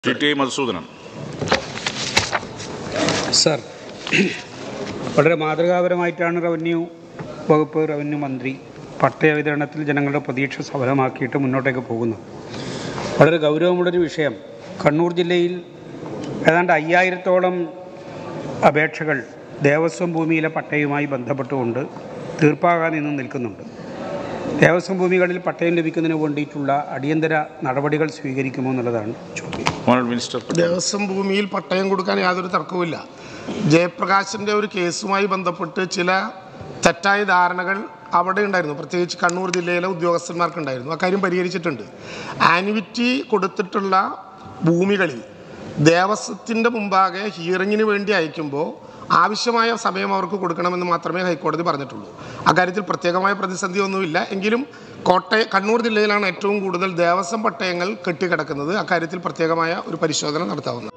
T T I Madhusoodanan sir വളരെ മാതൃകാപരമായിട്ടാണ് revenue വകുപ്പ് റവന്യൂ മന്ത്രി പട്ടയ വിതരണത്തിൽ ജനങ്ങളുടെ പ്രതീക്ഷ സഫലമാക്കിയിട്ട് മുന്നോട്ടേക്ക് പോകുന്നത് വളരെ ഗൗരവമുള്ളൊരു വിഷയം കണ്ണൂർ ജില്ലയിൽ ഏതാണ്ട് അയ്യായിരത്തോളം അപേക്ഷകൾ ദേവസ്വം ഭൂമിയിലെ പട്ടയവുമായി ബന്ധപ്പെട്ടുകൊണ്ട് തീർപ്പാകാതെ ഇന്നും നിൽക്കുന്നുണ്ട് ദേവസ്വം ഭൂമികളിൽ പട്ടയം ലഭിക്കുന്നതിന് വേണ്ടിയിട്ടുള്ള അടിയന്തര നടപടികൾ സ്വീകരിക്കുമോ എന്നുള്ളതാണ് ചോദ്യം ഓണർ മിനിസ്റ്റർ ദേവസ്വം ഭൂമിയിൽ പട്ടയം കൊടുക്കാൻ യാതൊരു തർക്കവുമില്ല ജയപ്രകാശിൻ്റെ ഒരു കേസുമായി ബന്ധപ്പെട്ട് ചില തെറ്റായ ധാരണകൾ അവിടെ ഉണ്ടായിരുന്നു പ്രത്യേകിച്ച് കണ്ണൂർ ജില്ലയിലെ ഉദ്യോഗസ്ഥന്മാർക്കുണ്ടായിരുന്നു അക്കാര്യം പരിഹരിച്ചിട്ടുണ്ട് ആനുവിറ്റി കൊടുത്തിട്ടുള്ള ഭൂമികളിൽ ദേവസ്വത്തിൻ്റെ മുമ്പാകെ ഹിയറിങ്ങിന് വേണ്ടി അയക്കുമ്പോൾ ആവശ്യമായ സമയം അവർക്ക് കൊടുക്കണമെന്ന് മാത്രമേ ഹൈക്കോടതി പറഞ്ഞിട്ടുള്ളൂ അക്കാര്യത്തിൽ പ്രത്യേകമായ പ്രതിസന്ധി ഒന്നുമില്ല എങ്കിലും കോട്ടയം കണ്ണൂർ ജില്ലയിലാണ് ഏറ്റവും കൂടുതൽ ദേവസ്വം പട്ടയങ്ങൾ കെട്ടിക്കിടക്കുന്നത് അക്കാര്യത്തിൽ പ്രത്യേകമായ ഒരു പരിശോധന നടത്താവുന്നതാണ്